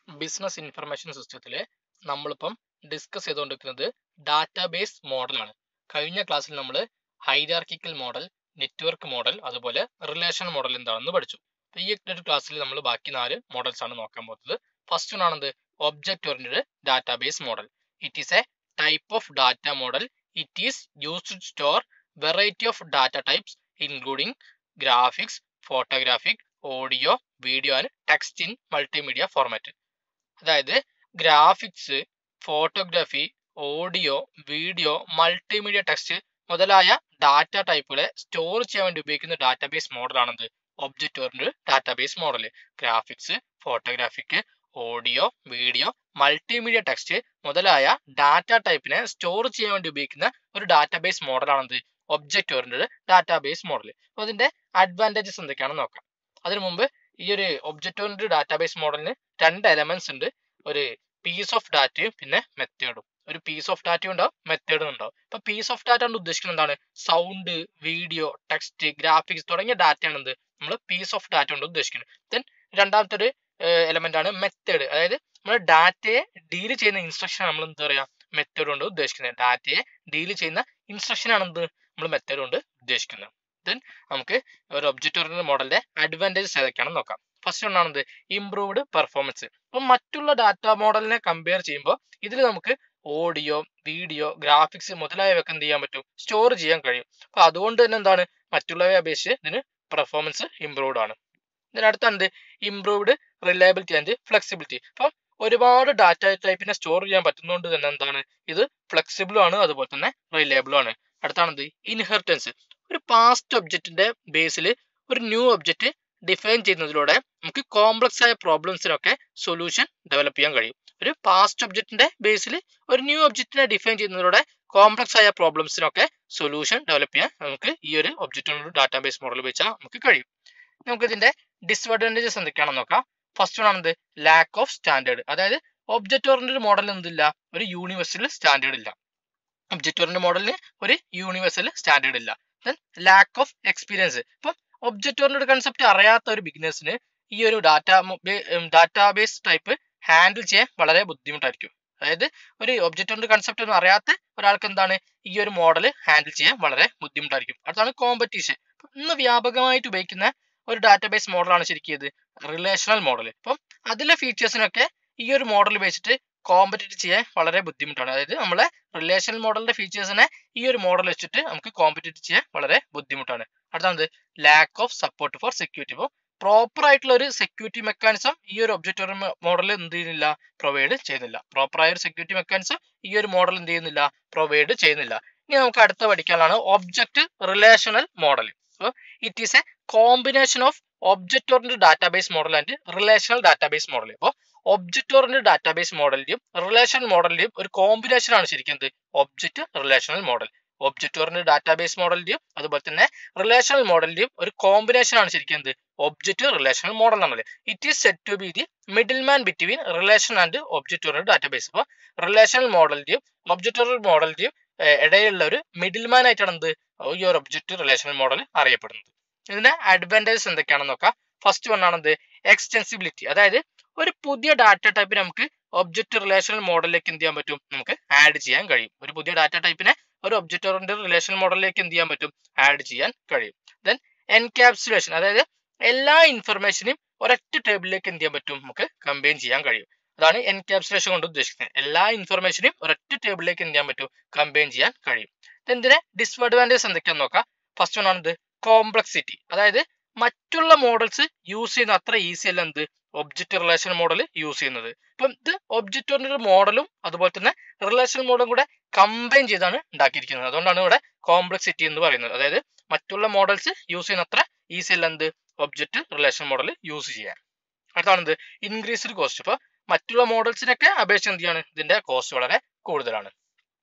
business information സിസ്റ്റത്തിൽ നമ്മളിപ്പം discuss ചെയ്തുകൊണ്ടിരിക്കുന്നത് ഡാറ്റാബേസ് മോഡലാണ് കഴിഞ്ഞ ക്ലാസ്സിൽ നമ്മൾ ഹൈരാർക്കിക്കൽ മോഡൽ നെറ്റ്വർക്ക് മോഡൽ അതുപോലെ റിലേഷൻ മോഡൽ എന്താണെന്ന് പഠിച്ചു അപ്പൊ ഈ ഒരു ക്ലാസ്സിൽ നമ്മൾ ബാക്കി നാല് മോഡൽസ് ആണ് നോക്കാൻ പോകുന്നത് ഫസ്റ്റ് വൺ ആണെന്ത് object oriented database model it is a type of data model it is used to store variety of data types including graphics photographic audio video and text in multimedia format അതായത് graphics photography audio video multimedia text മുതലായ data ടൈപ്പുകളെ store ചെയ്യാൻ വേണ്ടി ഉപയോഗിക്കുന്ന database മോഡലാണെന്ത് object oriented database model graphics photographic audio video multimedia text മുതലായ data ടൈപ്പിനെ store ചെയ്യാൻ വേണ്ടി ഉപയോഗിക്കുന്ന ഒരു ഡാറ്റാബേസ് മോഡലാണെന്ത് ഒബ്ജക്റ്റ് ഓറിയന്റഡ് ഡാറ്റാബേസ് മോഡൽ അപ്പോൾ അതിന്റെ അഡ്വാൻറ്റേജസ് എന്തൊക്കെയാണെന്ന് നോക്കാം അതിനു മുമ്പ് ഈ ഒരു ഒബ്ജക്റ്റ് ഓറിയന്റഡ് ഡാറ്റാബേസ് മോഡലിന് രണ്ട് എലമെന്റ്സ് ഉണ്ട് ഒരു പീസ് ഓഫ് ഡാറ്റയും പിന്നെ മെത്തേഡും ഒരു പീസ് ഓഫ് ഡാറ്റയും ഉണ്ടാവും മെത്തേഡും ഉണ്ടാവും ഇപ്പൊ പീസ് ഓഫ് ഡാറ്റ കൊണ്ട് ഉദ്ദേശിക്കുന്നത് എന്താണ് സൗണ്ട് വീഡിയോ ടെക്സ്റ്റ് ഗ്രാഫിക്സ് തുടങ്ങിയ ഡാറ്റയാണ് എന്ത് നമ്മൾ പീസ് ഓഫ് ഡാറ്റ കൊണ്ട് ഉദ്ദേശിക്കുന്നത് ദെൻ രണ്ടാമത്തെ ഒരു എലമെന്റ് ആണ് മെത്തേഡ് അതായത് നമ്മൾ ഡാറ്റയെ ഡീൽ ചെയ്യുന്ന ഇൻസ്ട്രക്ഷൻ നമ്മൾ എന്താ പറയാ മെത്തേഡ് കൊണ്ട് ഉദ്ദേശിക്കുന്നത് ഡാറ്റയെ ഡീൽ ചെയ്യുന്ന ഇൻസ്ട്രക്ഷൻ ആണ് എന്ത് നമ്മൾ മെത്തേഡ് കൊണ്ട് ഉദ്ദേശിക്കുന്നത് ദെൻ നമുക്ക് ഒരു ഒബ്ജക്റ്റ് ഓറിയന്റഡ് മോഡലിന്റെ അഡ്വാൻറ്റേജസ് ഏതൊക്കെയാണെന്ന് നോക്കാം ഫസ്റ്റ് ഒന്നാണെന്ത് ഇംപ്രൂവ്ഡ് പെർഫോമൻസ് അപ്പം മറ്റുള്ള ഡാറ്റ മോഡലിനെ കമ്പയർ ചെയ്യുമ്പോൾ ഇതിൽ നമുക്ക് ഓഡിയോ വീഡിയോ ഗ്രാഫിക്സ് മുതലായവയൊക്കെ എന്ത് ചെയ്യാൻ പറ്റും സ്റ്റോർ ചെയ്യാൻ കഴിയും അപ്പൊ അതുകൊണ്ട് തന്നെ എന്താണ് മറ്റുള്ളവയെ അപേക്ഷിച്ച് ഇതിന് പെർഫോമൻസ് ഇംപ്രൂവ്ഡ് ആണ് ഇതിനടുത്ത് എന്ത് ഇംപ്രൂവ്ഡ് റിലയബിലിറ്റി ആൻഡ് ഫ്ലെക്സിബിലിറ്റി അപ്പം ഒരുപാട് ഡാറ്റ ടൈപ്പിനെ സ്റ്റോർ ചെയ്യാൻ പറ്റുന്നതുകൊണ്ട് തന്നെ എന്താണ് ഇത് ഫ്ലെക്സിബിളും ആണ് അതുപോലെ തന്നെ റിലയബിളും ആണ് അടുത്താണെന്ത് ഇൻഹെറിറ്റൻസ് ഒരു പാസ്റ്റ് ഒബ്ജക്റ്റിന്റെ ബേസിൽ ഒരു ന്യൂ ഒബ്ജക്റ്റ് ഡിഫൈൻ ചെയ്യുന്നതിലൂടെ നമുക്ക് കോംപ്ലക്സ് ആയ പ്രോബ്ലംസിനൊക്കെ സൊല്യൂഷൻ ഡെവലപ്പ് ചെയ്യാൻ കഴിയും ഒരു പാസ്റ്റ് ഒബ്ജക്റ്റിന്റെ ബേസിൽ ഒരു ന്യൂ ഒബ്ജക്റ്റിനെ ഡിഫൈൻ ചെയ്യുന്നതിലൂടെ കോംപ്ലക്സ് ആയ പ്രോബ്ലംസിനൊക്കെ സൊല്യൂഷൻ ഡെവലപ്പ് ചെയ്യാൻ നമുക്ക് ഈ ഒരു ഒബ്ജക്റ്റ് ഡാറ്റാബേസ് മോഡൽ വെച്ചാൽ നമുക്ക് കഴിയും നമുക്ക് ഇതിന്റെ ഡിസ്അഡ്വാൻറ്റേജസ് എന്തൊക്കെയാണെന്ന് നോക്കാം ഫസ്റ്റ് വൺ ആണെന്ത് ലാക്ക് ഓഫ് സ്റ്റാൻഡേർഡ് അതായത് ഒബ്ജക്റ്റ് ഓറിയന്റഡ് മോഡലിൽ എന്തില്ല ഒരു യൂണിവേഴ്സൽ സ്റ്റാൻഡേർഡ് ഇല്ല ഒബ്ജക്റ്റ് ഓറിയന്റഡ് മോഡലിന് ഒരു യൂണിവേഴ്സൽ സ്റ്റാൻഡേർഡ് ഇല്ല ദെൻ ലാക്ക് ഓഫ് എക്സ്പീരിയൻസ് ഇപ്പം ഒബ്ജക്റ്റ് ഓറിയന്റഡ് കൺസെപ്റ്റ് അറിയാത്ത ഒരു ബിഗിനേഴ്സിന് ഈ ഒരു ഡാറ്റ ഡാറ്റാബേസ് ടൈപ്പ് ഹാൻഡിൽ ചെയ്യാൻ വളരെ ബുദ്ധിമുട്ടായിരിക്കും അതായത് ഒരു ഒബ്ജക്റ്റ് ഓറിയന്റഡ് കൺസെപ്റ്റ് ഒന്നും അറിയാത്ത ഒരാൾക്ക് എന്താണ് ഈ ഒരു മോഡൽ ഹാൻഡിൽ ചെയ്യാൻ വളരെ ബുദ്ധിമുട്ടായിരിക്കും അടുത്താണ് കോമ്പറ്റീഷൻ ഇന്ന് വ്യാപകമായിട്ട് ഉപയോഗിക്കുന്ന ഒരു ഡാറ്റാബേസ് മോഡലാണ് ശരിക്കും ഇത് റിലേഷണൽ മോഡൽ അപ്പം അതിലെ ഫീച്ചേഴ്സിനൊക്കെ ഈ ഒരു മോഡൽ വെച്ചിട്ട് കോമ്പറ്റീറ്റ് ചെയ്യാൻ വളരെ ബുദ്ധിമുട്ടാണ് അതായത് നമ്മളെ റിലേഷണൽ മോഡലിന്റെ ഫീച്ചേഴ്സിനെ ഈ ഒരു മോഡൽ വെച്ചിട്ട് നമുക്ക് കോമ്പറ്റീറ്റ് ചെയ്യാൻ വളരെ ബുദ്ധിമുട്ടാണ് അടുത്തത് lack of support for security അപ്പോൾ പ്രോപ്പർ ആയിട്ടുള്ള ഒരു സെക്യൂരിറ്റി മെക്കാനിസം ഈ ഒരു ഒബ്ജക്റ്റ് മോഡൽ എന്ത് ചെയ്യുന്നില്ല പ്രൊവൈഡ് ചെയ്യുന്നില്ല പ്രോപ്പർ ആയ ഒരു സെക്യൂരിറ്റി മെക്കാനിസം ഈ ഒരു മോഡൽ എന്ത് ചെയ്യുന്നില്ല പ്രൊവൈഡ് ചെയ്യുന്നില്ല ഇനി നമുക്ക് അടുത്ത പഠിക്കാനാണ് ഒബ്ജക്റ്റ് റിലേഷണൽ മോഡൽ അപ്പോൾ it is a combination of object oriented database model and relational database model അപ്പോൾ ഒബ്ജക്റ്റ് ഓറിയന്റഡ് ഡാറ്റാബേസ് മോഡലിന്റെയും റിലേഷൻ മോഡലിന്റെയും ഒരു കോമ്പിനേഷൻ ആണ് ശരിക്കും എന്ത് object relational model object oriented database മോഡലിന്റെയും അതുപോലെ തന്നെ റിലേഷണൽ മോഡലിന്റെയും ഒരു കോമ്പിനേഷൻ ആണ് ശരിക്കും എന്ത് ഒബ്ജക്റ്റ് റിലേഷണൽ മോഡൽ എന്നുള്ളത് it is set to be the middle man between relation and object oriented database അപ്പോൾ റിലേഷണൽ മോഡലിന്റെയും ഒബ്ജക്റ്റ് ഓറിയന്റഡ് മോഡലിന്റെയും ഇടയിലുള്ള ഒരു മിഡിൽ മാൻ ആയിട്ടാണ് എന്ത് ഈ ഒരു ഒബ്ജക്റ്റ് റിലേഷണൽ മോഡൽ അറിയപ്പെടുന്നത് ഇതിന്റെ അഡ്വാൻറ്റേജസ് എന്തൊക്കെയാണെന്ന് നോക്കാം ഫസ്റ്റ് വൺ ആണെന്ത് എക്സ്റ്റെൻസിബിലിറ്റി അതായത് ഒരു പുതിയ ഡാറ്റ ടൈപ്പ് നമുക്ക് ഒബ്ജക്റ്റ് റിലേഷണൽ മോഡലിലേക്ക് എന്ത് ചെയ്യാൻ പറ്റും നമുക്ക് ആഡ് ചെയ്യാൻ കഴിയും ഒരു പുതിയ ഡാറ്റ ടൈപ്പിനെ ഒരു ഒബ്ജക്റ്റ് ഓറിയന്റഡ് റിലേഷണൽ മോഡലിലേക്ക് എന്ത് ചെയ്യാൻ പറ്റും ആഡ് ചെയ്യാൻ കഴിയും ദെൻ എൻകാപ്സുലേഷൻ അതായത് എല്ലാ ഇൻഫർമേഷനും ഒരൊറ്റ ടേബിളിലേക്ക് എന്ത് ചെയ്യാൻ പറ്റും നമുക്ക് കമ്പൈൻ ചെയ്യാൻ കഴിയും അതാണ് എൻകാപ്സുലേഷൻ കൊണ്ട് ഉദ്ദേശിക്കുന്നത് എല്ലാ ഇൻഫർമേഷനും ഒരൊറ്റ ടേബിളിലേക്ക് എന്ത് ചെയ്യാൻ പറ്റും കമ്പൈൻ ചെയ്യാൻ കഴിയും ഇതിന്റെ ഡിസ്അഡ്വാൻറ്റേജ് എന്തൊക്കെയാണെന്ന് നോക്കാം ഫസ്റ്റ് വൺ ആണെന്ത് കോംപ്ലക്സിറ്റി അതായത് മറ്റുള്ള മോഡൽസ് യൂസ് ചെയ്യുന്ന അത്ര ഈസി അല്ല എന്ത് ഒബ്ജക്റ്റ് റിലേഷൻ മോഡൽ യൂസ് ചെയ്യുന്നത് ഇപ്പം ഇത് ഒബ്ജക്റ്റ് ഓറിയന്റഡ് മോഡലും അതുപോലെ തന്നെ റിലേഷൻ മോഡലും കൂടെ കമ്പൈൻ ചെയ്താണ് ഉണ്ടാക്കിയിരിക്കുന്നത് അതുകൊണ്ടാണ് ഇവിടെ കോംപ്ലക്സിറ്റി എന്ന് പറയുന്നത് അതായത് മറ്റുള്ള മോഡൽസ് യൂസ് ചെയ്യുന്ന അത്ര ഈസി അല്ല എന്ത് ഒബ്ജക്റ്റ് റിലേഷൻ മോഡൽ യൂസ് ചെയ്യാൻ അടുത്താണെന്ത് ഇൻക്രീസ്ഡ് കോസ്റ്റ് ഇപ്പൊ മറ്റുള്ള മോഡൽസിനൊക്കെ അപേക്ഷിച്ച് എന്ത് ചെയ്യാണ് ഇതിന്റെ കോസ്റ്റ് വളരെ കൂടുതലാണ്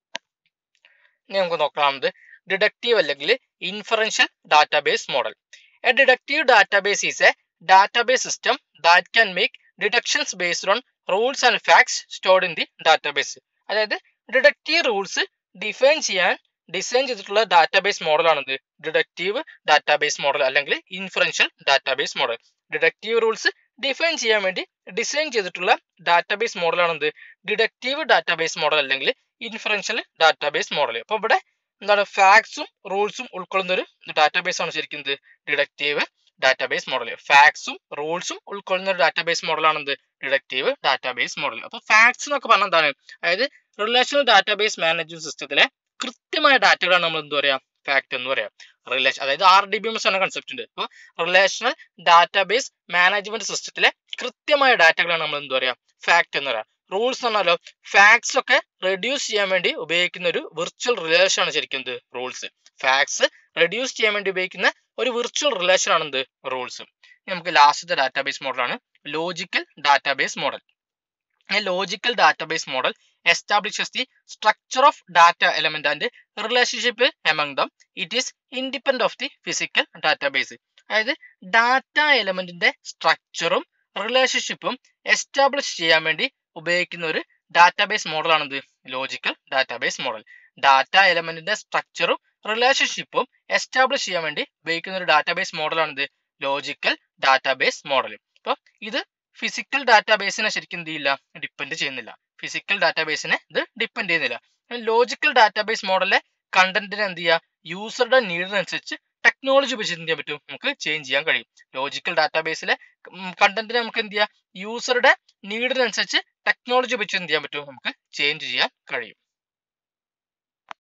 ഇനി നമുക്ക് നോക്കാവുന്നത് ഡിഡക്റ്റീവ് അല്ലെങ്കിൽ inferential database model a deductive database is a database system that can make deductions based on rules and facts stored in the database അതായത് ഡിഡക്റ്റീവ് റൂൾസ് ഡിഫൈൻ ചെയ്യാൻ ഡിസൈൻ ചെയ്തിട്ടുള്ള ഡാറ്റാബേസ് മോഡലാണിത് ഡിഡക്റ്റീവ് ഡാറ്റാബേസ് മോഡൽ അല്ലെങ്കിൽ inferential database model deductive rules define ചെയ്യാൻ വേണ്ടി design ചെയ്തിട്ടുള്ള database മോഡലാണ് എന്ത് ഡിഡക്റ്റീവ് ഡാറ്റാബേസ് മോഡൽ അല്ലെങ്കിൽ ഇൻഫറൻഷ്യൽ ഡാറ്റാബേസ് മോഡൽ അപ്പൊ ഇവിടെ എന്താണ് ഫാക്ട്സും റൂൾസും ഉൾക്കൊള്ളുന്ന ഒരു ഡാറ്റാബേസ് ആണ് ശരിക്കും ഇത് ഡിഡക്റ്റീവ് ഡാറ്റാബേസ് മോഡൽ ഫാക്ട്സും റൂൾസും ഉൾക്കൊള്ളുന്ന ഒരു ഡാറ്റാബേസ് മോഡലാണ് എന്ത് ഡിഡക്റ്റീവ് ഡാറ്റാബേസ് മോഡൽ അപ്പൊ ഫാക്ട്സ് എന്നൊക്കെ പറഞ്ഞാൽ എന്താണ് അതായത് റിലേഷണൽ ഡാറ്റാബേസ് മാനേജ്മെന്റ് സിസ്റ്റത്തിലെ കൃത്യമായ ഡാറ്റകളാണ് നമ്മൾ എന്ത് പറയാ ഫാക്ട് എന്ന് പറയാം റിലേഷൻ അതായത് R D B M S എന്ന കൺസെപ്റ്റ് ഉണ്ട് അപ്പോൾ റിലേഷണൽ ഡാറ്റാബേസ് മാനേജ്മെന്റ് സിസ്റ്റത്തിലെ കൃത്യമായ ഡാറ്റകളാണ് നമ്മൾ എന്ത് പറയാ ഫാക്ട് എന്ന് പറയാം റൂൾസ് പറഞ്ഞാലോ ഫാക്ട്സ് ഒക്കെ റെഡ്യൂസ് ചെയ്യാൻ വേണ്ടി ഉപയോഗിക്കുന്ന ഒരു വിർച്വൽ റിലേഷൻ ആണ് ശരിക്കും എന്ത് റൂൾസ് ഫാക്ട്സ് റെഡ്യൂസ് ചെയ്യാൻ വേണ്ടി ഉപയോഗിക്കുന്ന ഒരു വിർച്വൽ റിലേഷൻ ആണ് എന്ത് റൂൾസ് നമുക്ക് ലാസ്റ്റത്തെ ഡാറ്റാബേസ് മോഡലാണ് logical database model logical database model establishes the structure of data element and relationship among them it is independent of the physical database അതായത് ഡാറ്റ എലമെന്റിന്റെ സ്ട്രക്ചറും റിലേഷൻഷിപ്പും എസ്റ്റാബ്ലിഷ് ചെയ്യാൻ വേണ്ടി ഉപയോഗിക്കുന്ന ഒരു ഡാറ്റാബേസ് മോഡലാണിത് ലോജിക്കൽ ഡാറ്റാബേസ് മോഡൽ ഡാറ്റ എലമെന്റിന്റെ സ്ട്രക്ചറും റിലേഷൻഷിപ്പും എസ്റ്റാബ്ലിഷ് ചെയ്യാൻ വേണ്ടി ഉപയോഗിക്കുന്ന ഒരു ഡാറ്റാബേസ് മോഡലാണിത് ലോജിക്കൽ ഡാറ്റാബേസ് മോഡൽ അപ്പോൾ ഇത് ഫിസിക്കൽ ഡാറ്റാബേസിനെ ശരിക്കും എന്ത് ചെയ്യില്ല ഡിപ്പെൻഡ് ചെയ്യുന്നില്ല ഫിസിക്കൽ ഡാറ്റാബേസിനെ ഇത് ഡിപ്പെൻഡ് ചെയ്യുന്നില്ല ലോജിക്കൽ ഡാറ്റാബേസ് മോഡലിലെ കണ്ടന്റിനെ എന്ത് ചെയ്യുക യൂസറുടെ നീഡിനനുസരിച്ച് ടെക്നോളജി ഉപയോഗിച്ച് എന്ത് ചെയ്യാൻ പറ്റും നമുക്ക് ചേഞ്ച് ചെയ്യാൻ കഴിയും ലോജിക്കൽ ഡാറ്റാബേസിലെ കണ്ടന്റിനെ നമുക്ക് എന്ത് ചെയ്യാം യൂസറുടെ നീഡിനനുസരിച്ച് ടെക്നോളജി ഉപയോഗിച്ച് എന്ത് ചെയ്യാൻ പറ്റും നമുക്ക് ചേഞ്ച് ചെയ്യാൻ കഴിയും